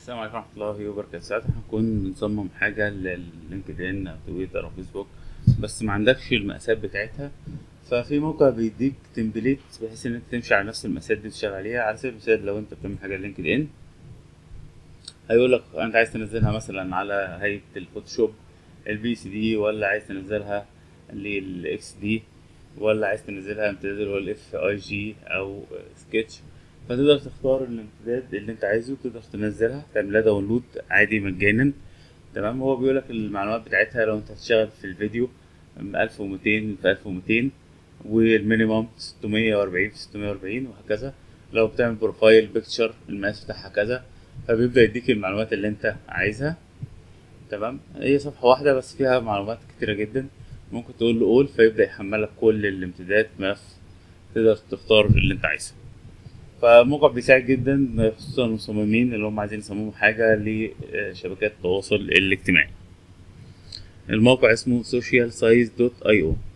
السلام عليكم ورحمة الله وبركاته ساعات هنكون بنصمم حاجة لللينكد ان أو تويتر أو فيسبوك بس ما عندكش المقاسات بتاعتها ففي موقع بيديك تمبليت بحيث ان انت تمشي على نفس المقاسات دي تشتغل عليها على سبيل المثال لو انت بتعمل حاجة لينكد ان هيقول لك انت عايز تنزلها مثلا على هيئة الفوتوشوب البي سي دي ولا عايز تنزلها للاكس دي ولا عايز تنزلها امتداد اللي هو الاف اي جي او سكتش فتقدر تختار الامتداد اللي انت عايزه تقدر تنزلها تعملها داونلود عادي مجانا تمام هو بيقول لك المعلومات بتاعتها لو انت هتشتغل في الفيديو 1200 في 1200 والمينيمم 640 في 640 وهكذا لو بتعمل بروفايل بيكتشر المقاس بتاعها كذا فبيبدأ يديك المعلومات اللي انت عايزها تمام هي صفحة واحدة بس فيها معلومات كتيرة جدا ممكن تقول له اول فيبدأ يحملك كل الامتدادات ملف تقدر تختار اللي انت عايزه فالموقع بيساعد جدا خصوصا المصممين اللي هم عايزين يصمموا حاجة لشبكات التواصل الاجتماعي الموقع اسمه social size.io